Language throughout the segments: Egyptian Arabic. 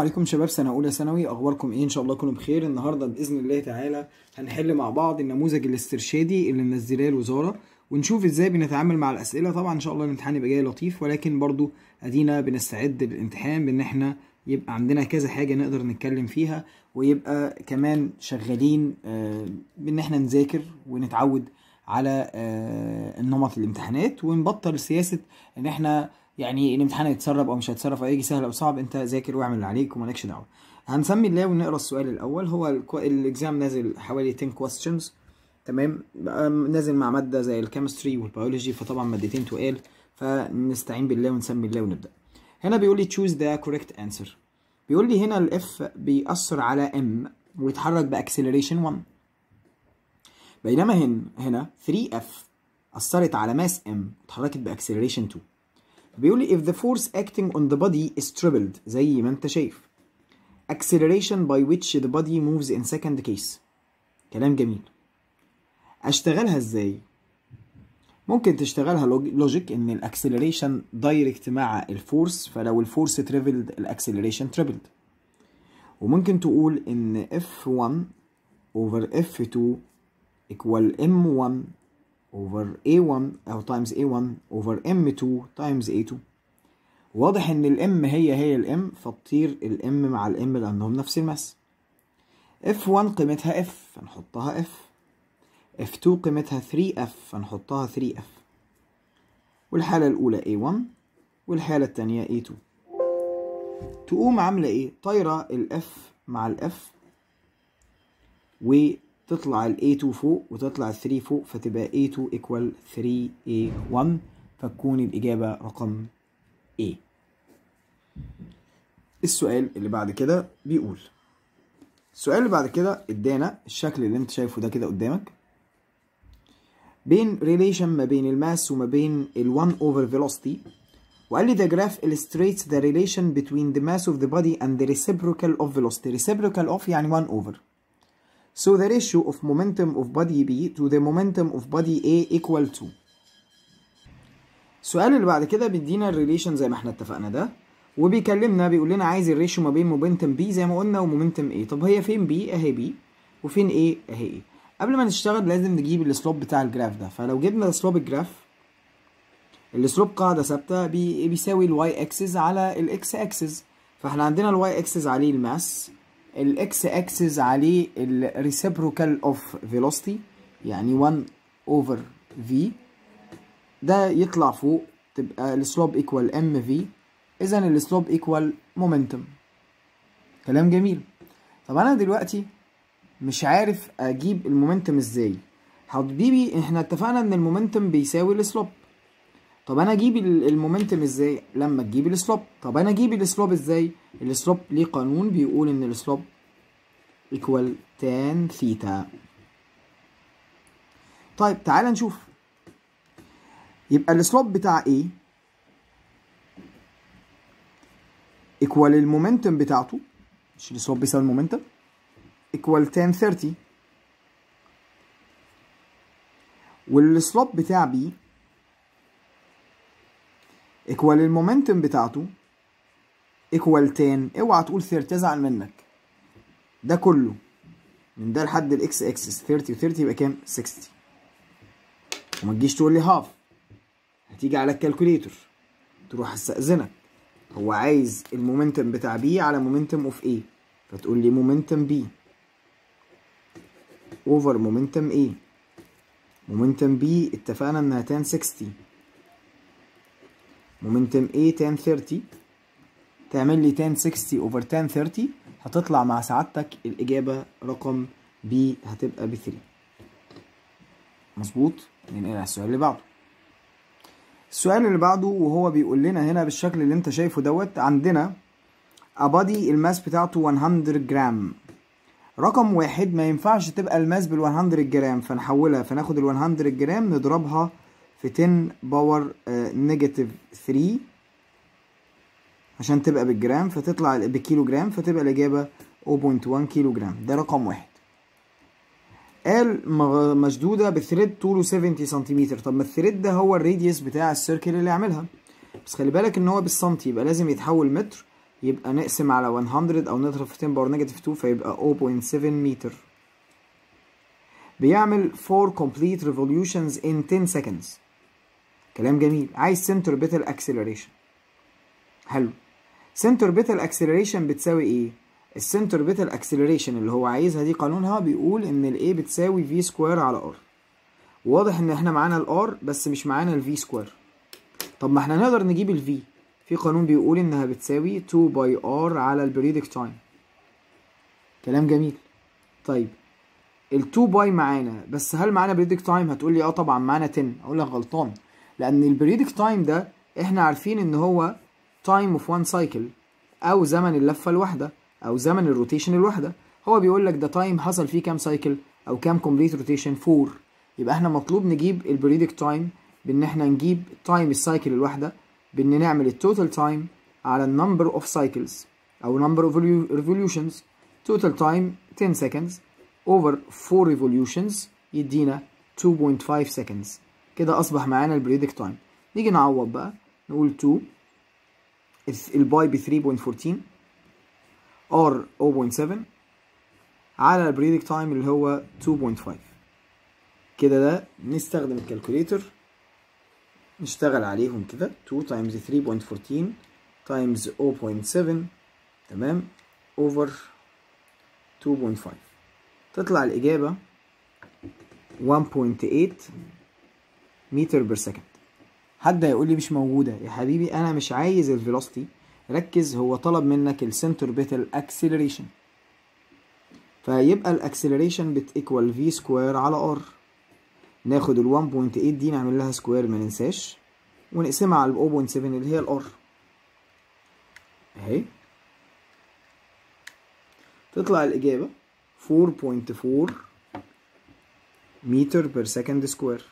عليكم شباب سنة أولى ثانوي أخباركم إيه إن شاء الله تكونوا بخير النهاردة بإذن الله تعالى هنحل مع بعض النموذج الاسترشادي اللي منزلاه الوزارة ونشوف إزاي بنتعامل مع الأسئلة طبعا إن شاء الله الامتحان يبقى جاي لطيف ولكن برضو أدينا بنستعد للامتحان بإن إحنا يبقى عندنا كذا حاجة نقدر نتكلم فيها ويبقى كمان شغالين آه، بإن إحنا نذاكر ونتعود على آه، النمط الامتحانات ونبطل سياسة إن إحنا يعني الامتحان هيتسرب او مش هيتسرب او يجي سهل او صعب انت ذاكر واعمل اللي عليك ومالكش دعوه هنسمي الله ونقرا السؤال الاول هو الاكزام نازل حوالي 10 questions تمام بقى نازل مع ماده زي الكيمستري والبيولوجي فطبعا مادتين تقال فنستعين بالله ونسمي الله ونبدا هنا بيقول لي choose the correct answer بيقول لي هنا الاف بيأثر على ام ويتحرك باكسلريشن 1 بينما هنا هنا 3 اف أثرت على ماس ام واتحركت باكسلريشن 2 بيقول لي if the force acting on the body is tripled زي ما انت شايف acceleration by which the body moves in second case كلام جميل اشتغلها ازاي ممكن تشتغلها لوجيك ان الاكسلريشن دايركت مع الفورس فلو الفورس تريفلد الاكسلريشن تريفلد وممكن تقول ان F1 over F2 equal M1 over A1 أو times A1 over M2 times A2 واضح إن الام هي هي الام فتطير الام مع الام لأنهم نفس الماس F1 قيمتها F فنحطها F F2 قيمتها 3F فنحطها 3F والحالة الأولى A1 والحالة التانية A2 تقوم عاملة إيه؟ طايرة الإف مع الإف و تطلع ال A2 فوق وتطلع ال 3 فوق فتبقى A2 equal 3A1 فتكون الإجابة رقم A السؤال اللي بعد كده بيقول السؤال اللي بعد كده ادانا الشكل اللي انت شايفه ده كده قدامك بين ريليشن ما بين الماس وما بين ال 1 over velocity وقال لي the graph illustrates the relation between the mass of the body and the reciprocal of velocity reciprocal of يعني 1 over So the ratio of momentum of body B to the momentum of body A equal to السؤال اللي بعد كده بيدينا الريليشن زي ما احنا اتفقنا ده وبيكلمنا بيقول لنا عايز الريشيو ما بين مومنتم بي زي ما قلنا ومومنتم ايه طب هي فين بي اهي بي وفين ايه اهي ايه قبل ما نشتغل لازم نجيب السلوب بتاع الجراف ده فلو جبنا سلوب الجراف السلوب قاعده ثابته بي بيساوي الواي اكسس على الاكس اكسس فاحنا عندنا الواي اكسس عليه الماس الاكس اكسس عليه الريسبروكال اوف فيلوسيتي يعني 1 اوفر في ده يطلع فوق تبقى السلوب ايكوال ام في اذا السلوب ايكوال مومنتوم كلام جميل طب انا دلوقتي مش عارف اجيب المومنتوم ازاي حبيبي احنا اتفقنا ان المومنتوم بيساوي السلوب طب انا اجيب المومنتوم ازاي لما تجيب السلوب طب انا اجيب السلوب ازاي السلوب ليه قانون بيقول ان السلوب ايكوال تان ثيتا طيب تعال نشوف يبقى السلوب بتاع ايه ايكوال المومنتوم بتاعته مش السلوب بيساوي المومنتوم ايكوال تان 30 والسلوب بتاع بي ايكوال المومنتوم بتاعته ايكوال 10 اوعى تقول 30 تزعل منك ده كله من ده لحد الاكس اكسس 30 و 30 يبقى كام 60 وما تجيش تقول لي هاف هتيجي على الكالكوليتر تروح استأذنك هو عايز المومنتوم بتاع بي على مومنتوم اوف ايه فتقول لي مومنتوم بي اوفر مومنتوم ايه مومنتوم بي اتفقنا انها 10 60 مومنتوم A 10 30 تعمل لي 10 60 اوفر 10 30 هتطلع مع سعادتك الإجابة رقم B هتبقى ب 3 مظبوط ننقل على السؤال اللي بعده السؤال اللي بعده وهو بيقول لنا هنا بالشكل اللي انت شايفه دوت عندنا أبادي الماس بتاعته 100 جرام رقم واحد ما ينفعش تبقى الماس بال 100 جرام فنحولها فناخد ال 100 جرام نضربها في 10 باور نيجاتيف 3 عشان تبقى بالجرام فتطلع بكيلو جرام فتبقى الإجابة 0.1 كيلو جرام ده رقم واحد قال مشدودة بثريد طوله 70 سنتيمتر طب ما الثريد ده هو الراديوس بتاع السيركل اللي يعملها بس خلي بالك ان هو بالسنتي يبقى لازم يتحول متر يبقى نقسم على 100 او نضرب في 10 باور نيجاتيف 2 فيبقى 0.7 متر بيعمل 4 complete revolutions in 10 seconds كلام جميل عايز centripetal acceleration حلو centripetal acceleration بتساوي ايه السنتربيتال اكسلريشن اللي هو عايزها دي قانونها بيقول ان الاي بتساوي في سكوير على ار واضح ان احنا معانا الار بس مش معانا الفي سكوير طب ما احنا نقدر نجيب الفي في قانون بيقول انها بتساوي 2 باي ار على البريدك تايم كلام جميل طيب ال 2 باي معانا بس هل معانا بريدك تايم هتقول لي اه طبعا معانا 10 اقول لك غلطان لان البريدك تايم ده احنا عارفين ان هو تايم اوف وان سايكل او زمن اللفه الواحده او زمن الروتيشن الواحده هو بيقول لك ده تايم حصل فيه كام سايكل او كام كومبليت روتيشن 4 يبقى احنا مطلوب نجيب البريدك تايم بان احنا نجيب تايم السايكل الواحده بان نعمل التوتال تايم على النمبر اوف سايكلز او نمبر اوف ريفوليوشنز توتال تايم 10 seconds over 4 revolutions يدينا 2.5 seconds كده اصبح معانا البريدك تايم نيجي نعوض بقى نقول 2 الباي ب 3.14 R 0.7 على البريدك تايم اللي هو 2.5 كده ده نستخدم الكالكوليتر نشتغل عليهم كده 2 times 3.14 times 0.7 تمام over 2.5 تطلع الإجابة 1.8 متر بير سكند حد هيقول لي مش موجودة يا حبيبي أنا مش عايز الفيلوسيتي ركز هو طلب منك السنتربيتال اكسلريشن فيبقى الاكسلريشن بتيكوال في سكوير على ار ناخد ال 1.8 دي نعمل لها سكوير ما ننساش ونقسمها على ال 0.7 اللي هي الار اهي تطلع الإجابة 4.4 متر بير سكند سكوير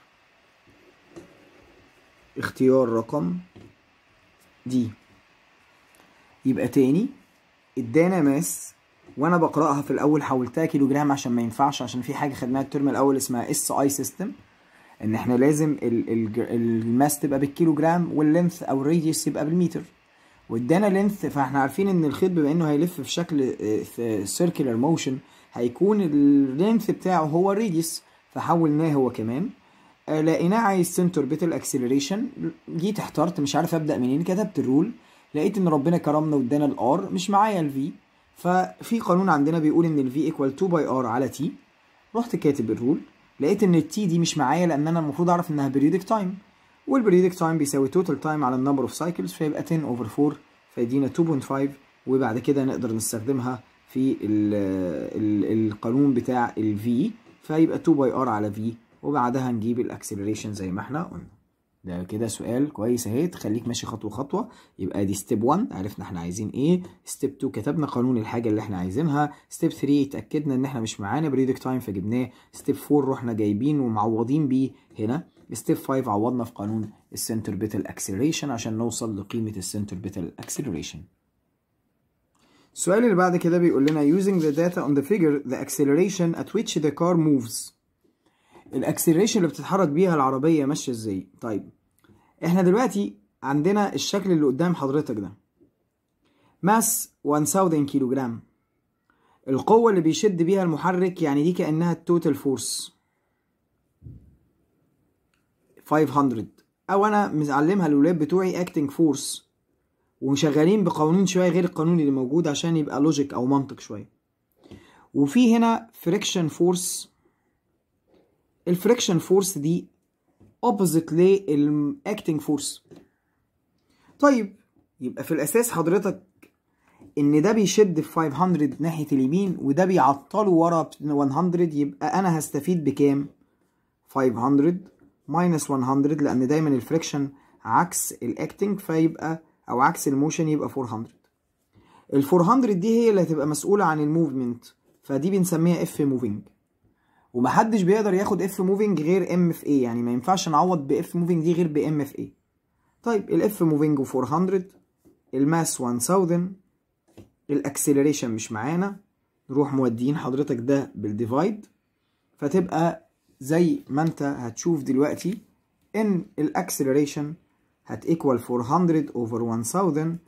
اختيار رقم دي يبقى تاني ادانا ماس وانا بقراها في الاول حولتها كيلو جرام عشان ما ينفعش عشان في حاجه خدناها الترم الاول اسمها اس اي سيستم ان احنا لازم ال ال الماس تبقى بالكيلو جرام واللينث او الراديوس يبقى بالمتر وادانا لينث فاحنا عارفين ان الخيط بما انه هيلف في شكل سيركلر موشن هيكون اللينث بتاعه هو الراديوس فحولناه هو كمان لقيناه عايز سنتر بيتل اكسلريشن جيت احترت مش عارف ابدا منين كتبت الرول لقيت ان ربنا كرمنا وادانا الار مش معايا الفي ففي قانون عندنا بيقول ان الفي ايكوال 2 باي ار على تي رحت كاتب الرول لقيت ان التي دي مش معايا لان انا المفروض اعرف انها بريودك تايم والبريودك تايم بيساوي توتال تايم على النمبر اوف سايكلز فيبقى 10 اوفر 4 فيدينا 2.5 وبعد كده نقدر نستخدمها في ال ال القانون بتاع الفي فيبقى 2 باي ار على في وبعدها نجيب الاكسلريشن زي ما احنا قلنا ده كده سؤال كويس اهي تخليك ماشي خطوه خطوه يبقى دي ستيب 1 عرفنا احنا عايزين ايه ستيب 2 كتبنا قانون الحاجه اللي احنا عايزينها ستيب 3 اتاكدنا ان احنا مش معانا بريدك تايم فجبناه ستيب 4 رحنا جايبين ومعوضين بيه هنا ستيب 5 عوضنا في قانون السنتربيتال اكسلريشن عشان نوصل لقيمه السنتربيتال اكسلريشن السؤال اللي بعد كده بيقول لنا using the data on the figure the acceleration at which the car moves الاكسلريشن اللي بتتحرك بيها العربية ماشية ازاي طيب احنا دلوقتي عندنا الشكل اللي قدام حضرتك ده ماس 1000 كيلو جرام القوة اللي بيشد بيها المحرك يعني دي كأنها التوتال فورس 500 او انا معلمها للولاد بتوعي اكتنج فورس وشغالين بقوانين شويه غير القانون اللي موجود عشان يبقى لوجيك او منطق شويه وفي هنا فريكشن فورس الفريكشن فورس دي اوبوزيت للاكتنج فورس طيب يبقى في الاساس حضرتك ان ده بيشد في 500 ناحيه اليمين وده بيعطله ورا 100 يبقى انا هستفيد بكام 500 ماينس 100 لان دايما الفريكشن عكس الاكتنج فيبقى او عكس الموشن يبقى 400 ال 400 دي هي اللي هتبقى مسؤوله عن الموفمنت فدي بنسميها اف موفينج ومحدش بيقدر ياخد اف موفينج غير ام في اي يعني ما ينفعش نعوض باف موفينج دي غير بام في اي طيب الاف موفينج 400 الماس 1000 الاكسلريشن مش معانا نروح مودين حضرتك ده بالديفايد فتبقى زي ما انت هتشوف دلوقتي ان الاكسلريشن هتيكوال 400 over 1000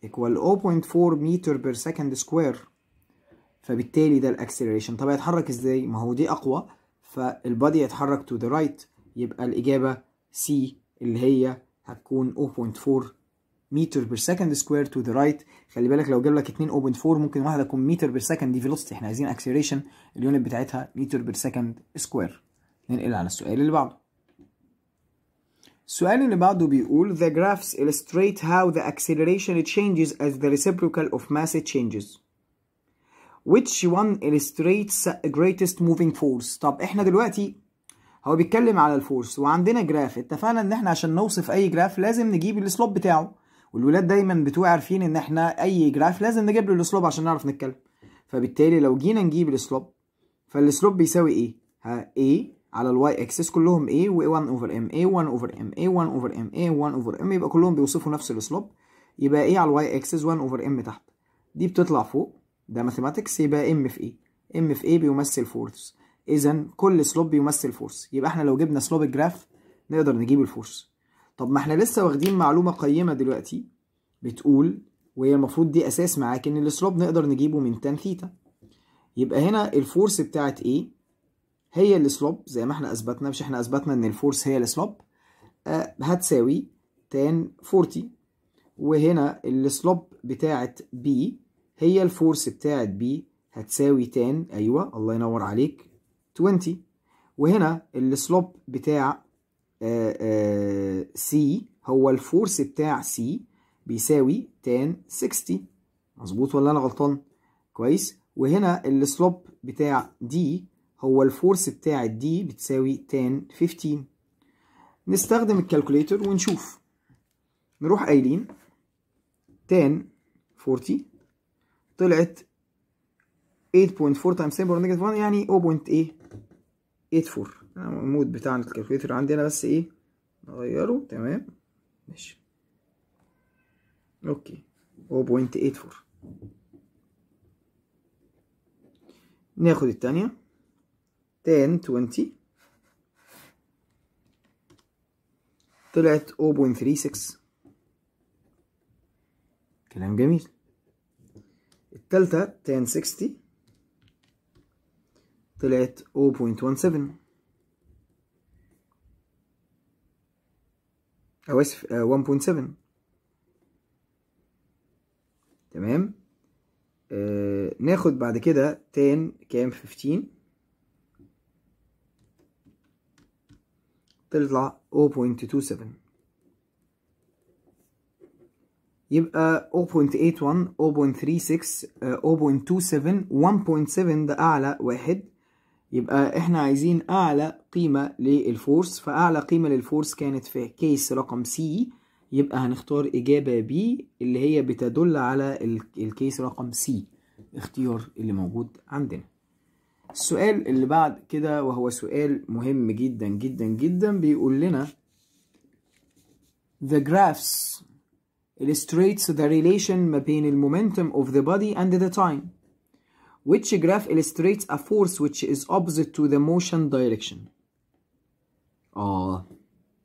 equal 0.4 متر بير سكند سكوير فبالتالي ده الاكسلريشن طب هيتحرك ازاي ما هو دي اقوى فالبادي يتحرك تو ذا رايت يبقى الاجابه سي اللي هي هتكون 0.4 متر بير سكند سكوير تو ذا رايت خلي بالك لو جاب لك 2 0.4 ممكن واحده تكون متر بير سكند دي فيلوسيتي احنا عايزين اكسلريشن اليونت بتاعتها متر بير سكند سكوير ننقل على السؤال اللي بعده السؤال اللي بعده بيقول the graphs illustrate how the acceleration changes as the reciprocal of mass changes which one illustrates greatest moving force طب احنا دلوقتي هو بيتكلم على الفورس وعندنا جراف اتفقنا ان احنا عشان نوصف اي جراف لازم نجيب السلوب بتاعه والولاد دايما بتوع عارفين ان احنا اي جراف لازم نجيب له السلوب عشان نعرف نتكلم فبالتالي لو جينا نجيب السلوب فالسلوب بيساوي ايه ها a على الواي اكسس كلهم a و 1 اوفر m a 1 اوفر m a 1 اوفر m a 1 اوفر m يبقى كلهم بيوصفوا نفس السلوب يبقى a على الواي اكسس 1 اوفر m تحت دي بتطلع فوق ده ماثيماتكس يبقى m في a m في a بيمثل فورس اذا كل سلوب بيمثل فورس يبقى احنا لو جبنا سلوب الجراف نقدر نجيب الفورس طب ما احنا لسه واخدين معلومه قيمه دلوقتي بتقول وهي المفروض دي اساس معاك ان السلوب نقدر نجيبه من تان ثيتا يبقى هنا الفورس بتاعت ايه هي السلوب زي ما احنا اثبتنا مش احنا اثبتنا ان الفورس هي السلوب آه هتساوي تان 40 وهنا السلوب بتاعت بي هي الفورس بتاعت بي هتساوي تان ايوه الله ينور عليك 20 وهنا السلوب بتاع سي هو الفورس بتاع سي بيساوي تان 60 مظبوط ولا انا غلطان كويس وهنا السلوب بتاع دي هو الفورس بتاع دي بتساوي تان 15 نستخدم الكالكوليتر ونشوف نروح قايلين تان 40 طلعت 8.4 تايمز 10 باور نيجاتيف 1 يعني 0.84 المود بتاع الكالكوليتر عندنا بس ايه نغيره تمام ماشي اوكي 0.84 ناخد التانية 10 20 طلعت 0.36 كلام جميل التالتة 10 60 طلعت 0.17 أو آسف 1.7 تمام آه ناخد بعد كده 10 كام 15 تطلع 0.27 يبقى 0.81 0.36 0.27 1.7 ده أعلى واحد يبقى احنا عايزين أعلى قيمة للفورس فأعلى قيمة للفورس كانت في كيس رقم سي يبقى هنختار إجابة بي اللي هي بتدل على الكيس رقم سي اختيار اللي موجود عندنا السؤال اللي بعد كده وهو سؤال مهم جدا جدا جدا بيقول لنا The graphs illustrates the relation ما بين المومنتم of the body and the time which graph illustrates a force which is opposite to the motion direction آه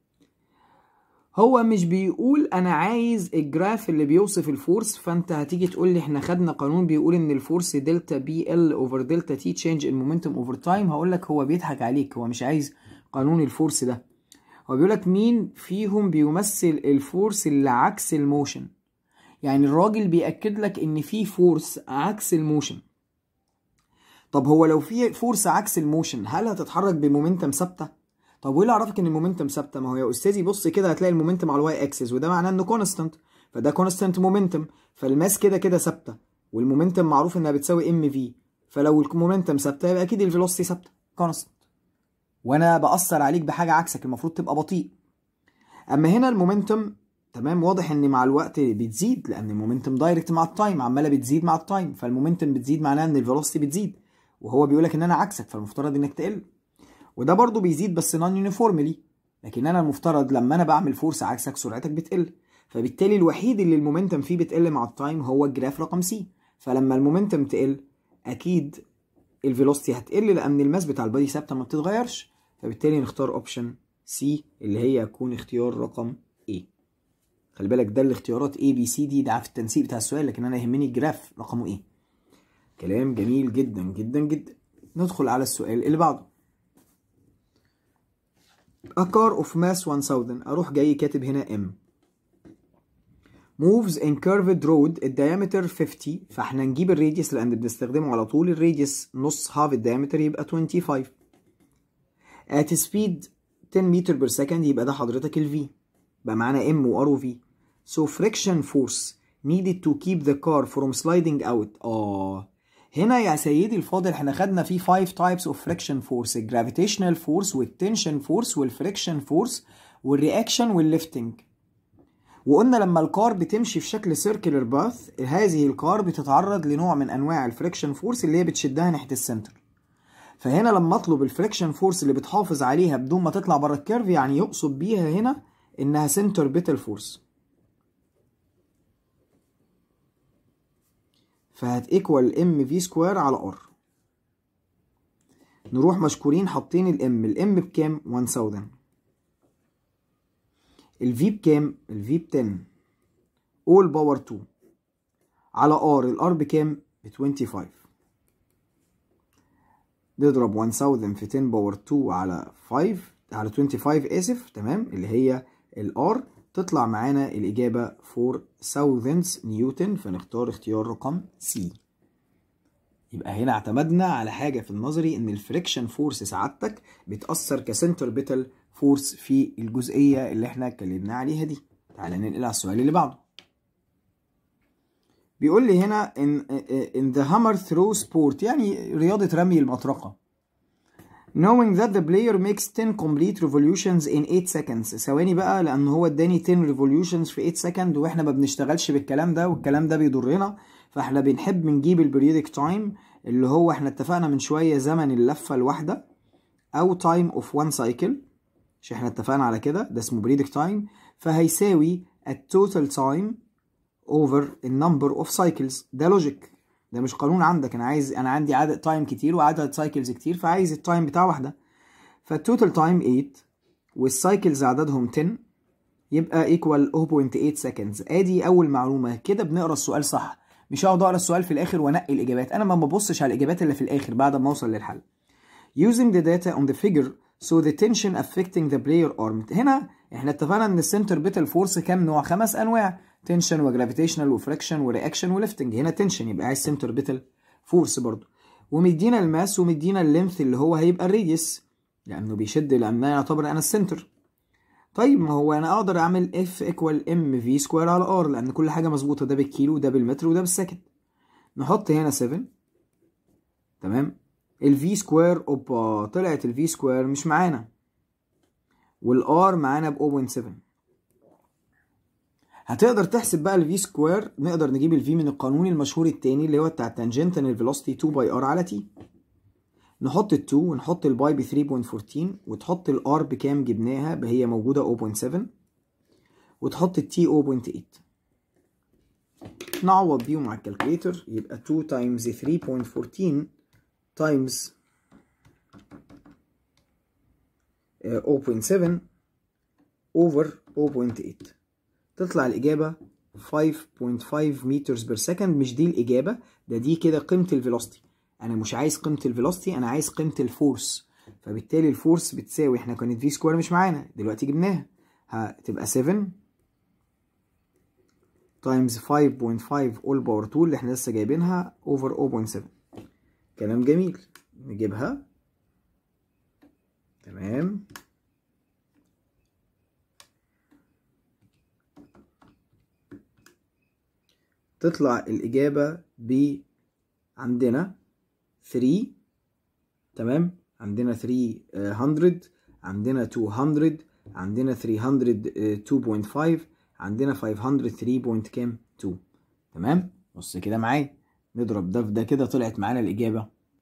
هو مش بيقول انا عايز الجراف اللي بيوصف الفورس فانت هتيجي تقول لي احنا خدنا قانون بيقول ان الفورس دلتا بي ال اوفر دلتا تي تشينج المومنتوم اوفر تايم هقول لك هو بيضحك عليك هو مش عايز قانون الفورس ده هو بيقول لك مين فيهم بيمثل الفورس اللي عكس الموشن يعني الراجل بيأكد لك ان في فورس عكس الموشن طب هو لو في فورس عكس الموشن هل هتتحرك بمومنتم ثابته طب وايه اللي عرفك ان المومنتم ثابته ما هو يا استاذي بص كده هتلاقي المومنتم على الواي اكسس وده معناه انه كونستانت فده كونستانت مومنتم فالماس كده كده ثابته والمومنتم معروف انها بتساوي ام في فلو المومنتم ثابته يبقى اكيد الفيلوسيتي ثابته كونستانت وانا باثر عليك بحاجه عكسك المفروض تبقى بطيء اما هنا المومنتم تمام واضح ان مع الوقت بتزيد لان المومنتم دايركت مع التايم عماله بتزيد مع التايم فالمومنتم بتزيد معناها ان الفيلوسيتي بتزيد وهو بيقول لك ان انا عكسك فالمفترض انك تقل وده برضو بيزيد بس نون يونيفورملي لكن انا المفترض لما انا بعمل فورس عكسك سرعتك بتقل فبالتالي الوحيد اللي المومنتم فيه بتقل مع التايم هو الجراف رقم سي فلما المومنتم تقل اكيد الفيلوسيتي هتقل لان الماس بتاع البادي ثابته ما بتتغيرش فبالتالي نختار اوبشن سي اللي هي هتكون اختيار رقم A خلي بالك ده الاختيارات A B C D ده في التنسيق بتاع السؤال لكن انا يهمني الجراف رقمه ايه كلام جميل جدا جدا جدا ندخل على السؤال اللي بعده A car of mass 1000 اروح جاي كاتب هنا M moves in curved road الديامتر 50 فاحنا نجيب الراديوس لان بنستخدمه على طول الراديوس نص half الديامتر يبقى 25 at speed 10 متر بير سكند يبقى ده حضرتك ال V بقى معانا M و R و V so friction force needed to keep the car from sliding out اه هنا يا سيدي الفاضل احنا خدنا فيه 5 types of friction force الجرافيتيشنال فورس والتنشن فورس والفريكشن فورس والرياكشن والليفتنج وقلنا لما الكار بتمشي في شكل سيركلر باث هذه الكار بتتعرض لنوع من انواع الفريكشن فورس اللي هي بتشدها ناحيه السنتر فهنا لما اطلب الفريكشن فورس اللي بتحافظ عليها بدون ما تطلع بره الكيرف يعني يقصد بيها هنا انها سنتر بيتل فورس فهت ايكوال ام في سكوير على ار نروح مشكورين حاطين الام الام بكام 1000 الفي بكام الفي ب 10 اول باور 2 على ار الار بكام ب 25 نضرب 1000 في 10 باور 2 على 5 على 25 اسف تمام اللي هي الار تطلع معانا الإجابة 4000 نيوتن فنختار اختيار رقم سي يبقى هنا اعتمدنا على حاجة في النظري إن الفريكشن فورس سعادتك بتأثر كسنتر بيتل فورس في الجزئية اللي احنا اتكلمنا عليها دي تعالى ننقل على السؤال اللي بعده بيقول لي هنا in, in the hammer throw sport يعني رياضة رمي المطرقة knowing that the player makes 10 complete revolutions in 8 seconds ثواني بقى لان هو اداني 10 revolutions في 8 second واحنا ما بنشتغلش بالكلام ده والكلام ده بيضرنا فاحنا بنحب نجيب البريودك تايم اللي هو احنا اتفقنا من شويه زمن اللفه الواحده او تايم اوف وان سايكل مش احنا اتفقنا على كده ده اسمه بريدك تايم فهيساوي التوتال تايم اوفر النمبر اوف سايكلز ده لوجيك ده مش قانون عندك انا عايز انا عندي عدد تايم كتير وعدد سايكلز كتير فعايز التايم بتاع واحده فالتوتال تايم 8 والسايكلز عددهم 10 يبقى ايكوال 0.8 سكندز ادي اول معلومه كده بنقرا السؤال صح مش هقعد اقرا السؤال في الاخر وانقي الاجابات انا ما ببصش على الاجابات اللي في الاخر بعد ما اوصل للحل using the data on the figure so the tension affecting the player arm هنا احنا اتفقنا ان السنتر بيتل فورس كام نوع خمس انواع تنشن وجرافيتيشنال وفريكشن ورياكشن وليفتنج هنا تنشن يبقى عايز سنتر بيتل فورس برضو ومدينا الماس ومدينا اللينث اللي هو هيبقى الراديوس لانه بيشد لان يعتبر انا السنتر طيب ما هو انا اقدر اعمل اف ايكوال ام في سكوير على ار لان كل حاجه مظبوطه ده بالكيلو وده بالمتر وده بالسكند نحط هنا 7 تمام الفي سكوير اوبا طلعت الفي سكوير مش معانا والار معانا ب 0.7 هتقدر تحسب بقى الفي سكوير نقدر نجيب الفي من القانون المشهور التاني اللي هو بتاع تانجنتال فيلوسيتي 2 باي ار على تي نحط ال 2 ونحط الباي ب 3.14 وتحط الار بكام جبناها هي موجوده 0.7 وتحط التي 0.8 نعوض بيهم على الكالكوليتر يبقى 2 تايمز 3.14 تايمز 0.7 اوفر 0.8 تطلع الإجابة 5.5 متر بير سكند مش دي الإجابة ده دي كده قيمة الفيلوسيتي أنا مش عايز قيمة الفيلوسيتي أنا عايز قيمة الفورس فبالتالي الفورس بتساوي احنا كانت في سكوير مش معانا دلوقتي جبناها هتبقى 7 تايمز 5.5 اول باور 2 اللي احنا لسه جايبينها اوفر 0.7 كلام جميل نجيبها تمام تطلع الإجابة ب عندنا 3 تمام عندنا 300 عندنا 200 عندنا 300 2.5 عندنا 500 3 بوينت كام 2 تمام بص كده معايا نضرب ده في ده كده طلعت معانا الإجابة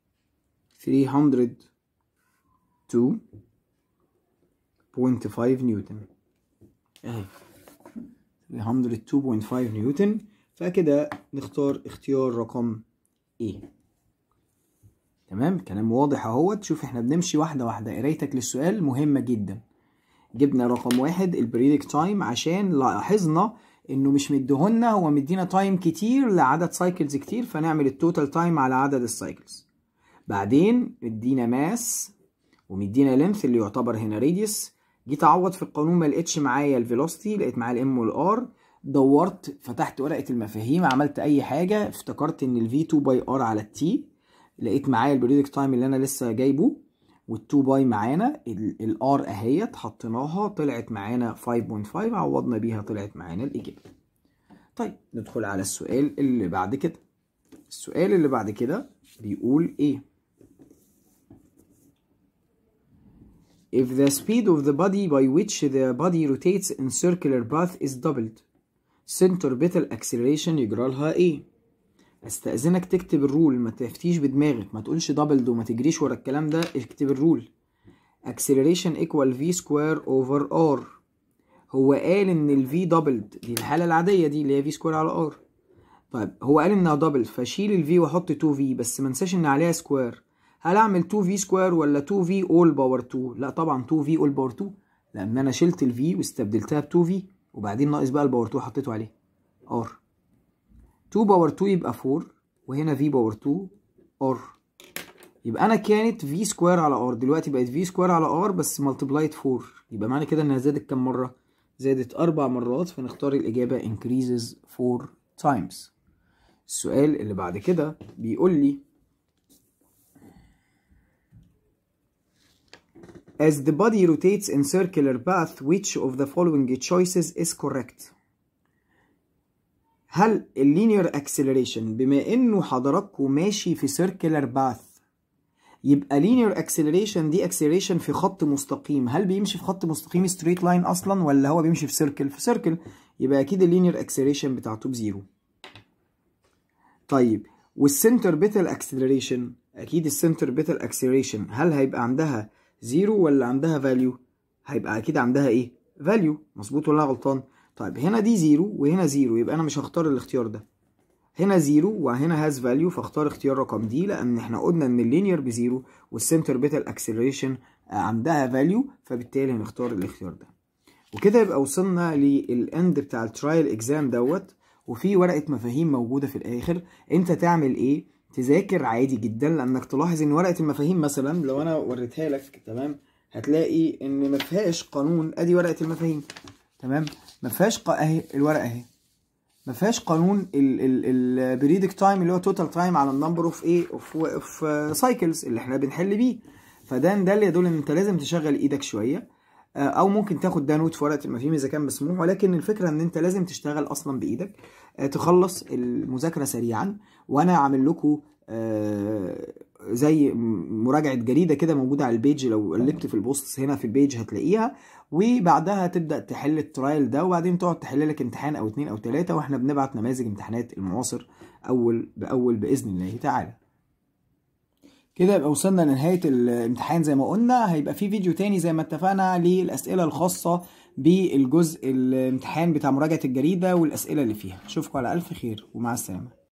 302.5 نيوتن اهي 302.5 نيوتن فكده نختار اختيار رقم A تمام كلام واضح اهوت شوف احنا بنمشي واحدة واحدة قرايتك للسؤال مهمة جدا جبنا رقم واحد البريدك تايم عشان لاحظنا انه مش مديهولنا هو مدينا تايم كتير لعدد سايكلز كتير فنعمل التوتال تايم على عدد السايكلز بعدين مدينا ماس ومدينا لينث اللي يعتبر هنا راديوس جيت اعوض في القانون ما لقيتش معايا الفيلوسيتي لقيت معايا الام والار دورت فتحت ورقه المفاهيم عملت اي حاجه افتكرت ان الفي 2 باي ار على التي لقيت معايا البريدك تايم اللي انا لسه جايبه وال2 باي معانا الار اهيت حطيناها طلعت معانا 5.5 عوضنا بيها طلعت معانا الاجابه طيب ندخل على السؤال اللي بعد كده السؤال اللي بعد كده بيقول ايه if the speed of the body by which the body rotates in circular path is doubled centripetal acceleration يجرى لها ايه استأذنك تكتب الرول ما تفتيش بدماغك ما تقولش دبلد وما تجريش ورا الكلام ده اكتب الرول acceleration equal v square over r هو قال ان ال v doubled دي الحالة العادية دي اللي هي v square على r طيب هو قال انها دبل فشيل ال v واحط 2v بس ما انساش ان عليها سكوير هل اعمل 2v سكوير ولا 2v all باور 2 لا طبعا 2v all باور 2 لان انا شلت ال v واستبدلتها ب 2v وبعدين ناقص بقى الباور 2 حطيته عليه r 2 باور 2 يبقى 4 وهنا v باور 2 r يبقى انا كانت v سكوير على r دلوقتي بقت v سكوير على r بس ملتبلايد 4 يبقى معنى كده انها زادت كام مره زادت اربع مرات فنختار الاجابه increases 4 times السؤال اللي بعد كده بيقول لي As the body rotates in circular path, which of the following choices is correct? هل اللينير acceleration بما انه حضراتكم ماشي في circular path يبقى linear acceleration دي acceleration في خط مستقيم هل بيمشي في خط مستقيم straight line اصلا ولا هو بيمشي في circle في circle يبقى اكيد اللينير acceleration بتاعته بزيرو طيب والسنتر بيتال acceleration اكيد السنتر بيتال acceleration هل هيبقى عندها زيرو ولا عندها فاليو هيبقى اكيد عندها ايه فاليو مظبوط ولا غلطان طيب هنا دي زيرو وهنا زيرو يبقى انا مش هختار الاختيار ده هنا زيرو وهنا هاز فاليو فاختار اختيار رقم دي لان احنا قلنا ان اللينير بزيرو والسنتر بيتال اكسلريشن عندها فاليو فبالتالي هنختار الاختيار ده وكده يبقى وصلنا للاند بتاع الترايل اكزام دوت وفي ورقه مفاهيم موجوده في الاخر انت تعمل ايه تذاكر عادي جدا لانك تلاحظ ان ورقه المفاهيم مثلا لو انا وريتها لك تمام هتلاقي ان ما فيهاش قانون ادي ورقه المفاهيم تمام ما فيهاش ق... اهي الورقه اهي ما فيهاش قانون البريدك تايم اللي هو توتال تايم على النمبر اوف ايه اوف اوف سايكلز اللي احنا بنحل بيه فده ده اللي يدل ان انت لازم تشغل ايدك شويه او ممكن تاخد ده نوت في ورقه المفاهيم اذا كان مسموح ولكن الفكره ان انت لازم تشتغل اصلا بايدك تخلص المذاكره سريعا وانا عامل لكم زي مراجعه جريده كده موجوده على البيج لو قلبت في البوست هنا في البيج هتلاقيها وبعدها تبدا تحل الترايل ده وبعدين تقعد تحل لك امتحان او اتنين او تلاته واحنا بنبعت نماذج امتحانات المعاصر اول باول باذن الله تعالى كده يبقى وصلنا لنهايه الامتحان زي ما قلنا هيبقى في فيديو تاني زي ما اتفقنا للاسئله الخاصه بالجزء الامتحان بتاع مراجعه الجريده والاسئله اللي فيها اشوفكم على الف خير ومع السلامه